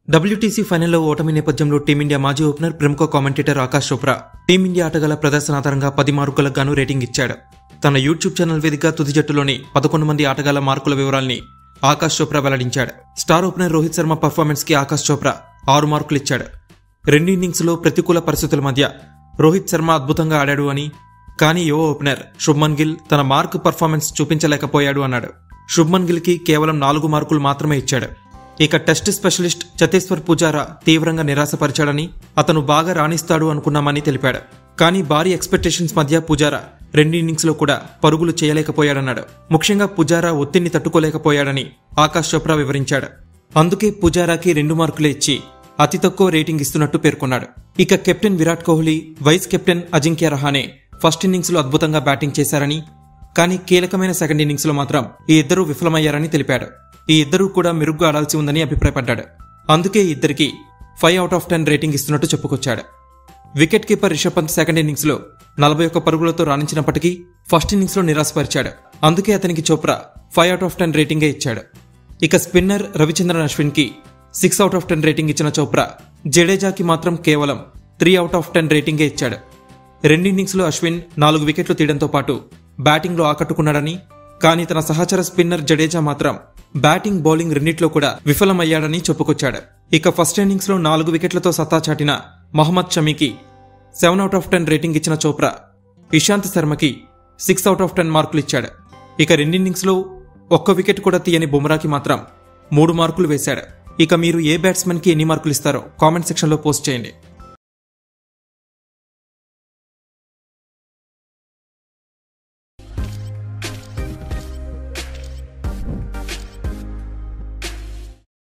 WTC ఫైనల్లో ఓటమి నేపథ్యంలో టీమిండియా మాజీ ఓపెనర్ ప్రముఖ కామెంటేటర్ ఆకాష్ చోప్రా టీమిండియా ఆటగాళ్ల ప్రదర్శనాధారంగా పది మార్కులకు గాను రేటింగ్ ఇచ్చాడు తన యూట్యూబ్ ఛానల్ వేదికగా తుది జట్టులోని పదకొండు మంది ఆటగాళ్ల మార్కుల వివరాల్ని ఆకాష్ చోప్రా వెల్లడించాడు star opener Rohit Sharma performance కి ఆకాష్ చోప్రా ఆరు మార్కులు ఇచ్చాడు రెండు ఇన్నింగ్స్ లో ప్రతికూల పరిస్థితుల మధ్య రోహిత్ శర్మ అద్భుతంగా ఆడాడు అని కానీ యువ ఓపెనర్ శుభ్మన్ గిల్ తన మార్క్ పర్ఫార్మెన్స్ చూపించలేకపోయాడు అన్నాడు శుభ్మన్ గిల్ కి కేవలం నాలుగు మార్కులు మాత్రమే ఇచ్చాడు ఇక టెస్ట్ స్పెషలిస్ట్ చతేశ్వర్ పుజారా తీవ్రంగా నిరాశపరిచాడని అతను బాగా రాణిస్తాడు అనుకున్నామని తెలిపాడు కానీ భారీ ఎక్స్పెక్టేషన్స్ మధ్య పుజారా రెండు ఇన్నింగ్స్ లో కూడా పరుగులు చేయలేకపోయాడన్నాడు ముఖ్యంగా పుజారా ఒత్తిడిని తట్టుకోలేకపోయాడని ఆకాష్ చోప్రా వివరించాడు అందుకే పుజారాకి రెండు మార్కులే ఇచ్చి అతి తక్కువ రేటింగ్ ఇస్తున్నట్టు పేర్కొన్నాడు ఇక captain Virat Kohli vice captain Ajinkya Rahane first innings లో అద్భుతంగా బ్యాటింగ్ చేశారని కానీ కీలకమైన సెకండ్ ఇన్నింగ్స్ లో మాత్రం ఈ ఇద్దరూ విఫలమయ్యారని తెలిపాడు ఈ ఇద్దరూ కూడా మెరుగ్గా ఆడాల్సి ఉందని అభిప్రాయపడ్డాడు అందుకే ఈ ఇద్దరికి five out of ten rating ఇస్తున్నట్టు చెప్పుకొచ్చాడు wicket keeper Rishabh Pant second innings లో నలభై ఒక్క పరుగులతో రాణించినప్పటికీ ఫస్ట్ ఇన్నింగ్స్ లో నిరాశపరిచాడు అందుకే అతనికి Chopra five out of ten రేటింగే ఇచ్చాడు ఇక స్పిన్నర్ రవిచంద్రన్ అశ్విన్ కి six out of ten rating ఇచ్చిన చోప్రా జడేజాకి మాత్రం కేవలం త్రీ అవుట్ ఆఫ్ టెన్ రేటింగే ఇచ్చాడు రెండు ఇన్నింగ్స్ లో అశ్విన్ నాలుగు వికెట్లు తీయడంతో పాటు బ్యాటింగ్ లో ఆకట్టుకున్నాడని కానీ తన సహచర స్పిన్నర్ జడేజా మాత్రం బ్యాటింగ్ బౌలింగ్ రెండిట్లో కూడా విఫలమయ్యాడని చెప్పుకొచ్చాడు ఇక ఫస్ట్ ఇన్నింగ్స్ లో నాలుగు వికెట్లతో సత్తా చాటిన మహమ్మద్ షమీకి seven out of ten rating ఇచ్చిన చోప్రా ఇషాంత్ శర్మకి సిక్స్ అవుట్ ఆఫ్ టెన్ మార్కులు ఇచ్చాడు ఇక రెండిన్నింగ్స్ లో ఒక్క వికెట్ కూడా తీయని బుమ్రాకి మాత్రం మూడు మార్కులు వేశాడు ఇక మీరు ఏ బ్యాట్స్మెన్ కి ఎన్ని మార్కులు ఇస్తారో కామెంట్ సెక్షన్ లో పోస్ట్ చేయండి